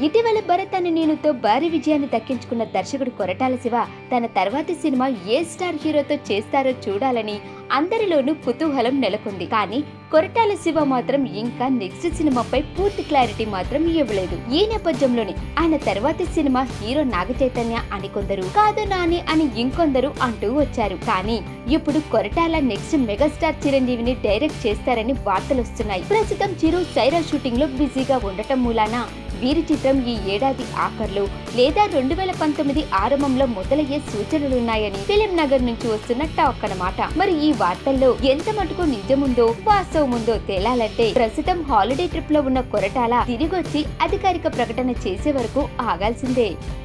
ఇటీవల భరత్ అనే నేనుతో భారీ విజయాన్ని దక్కించుకున్న దర్శకుడు కొరటాల శివ తన తర్వాతి సినిమా ఏ స్టార్ హీరోతో చేస్తారో చూడాలని అందరిలోనూ కుతూహలం నెలకొంది కానీ కొరటాల శివ మాత్రం ఇంకా నెక్స్ట్ సినిమాపై పూర్తి క్లారిటీ మాత్రం ఇవ్వలేదు ఈ నేపథ్యంలోనే ఆయన తర్వాతి సినిమా హీరో నాగ చైతన్య అని కొందరు కాదు నాని అని ఇంకొందరు అంటూ వచ్చారు కానీ ఇప్పుడు కొరటాల నెక్స్ట్ మెగాస్టార్ చిరంజీవిని డైరెక్ట్ చేస్తారని వార్తలు వస్తున్నాయి ప్రస్తుతం చిరు సైరా షూటింగ్ లో బిజీగా ఉండటం మూలాన వీరి చిత్రం ఈ ఏడాది ఆఖర్లో లేదా రెండు వేల పంతొమ్మిది ఆరంభంలో మొదలయ్యే సూచనలున్నాయని ఫిలిం నగర్ నుంచి వస్తున్న టాక్ అన్నమాట మరి ఈ వార్తల్లో ఎంత మటుకు నిజముందో వాస్తవం ఉందో తేలాలంటే ప్రస్తుతం హాలిడే ట్రిప్ లో ఉన్న కొరటాల తిరిగొచ్చి అధికారిక ప్రకటన చేసే వరకు ఆగాల్సిందే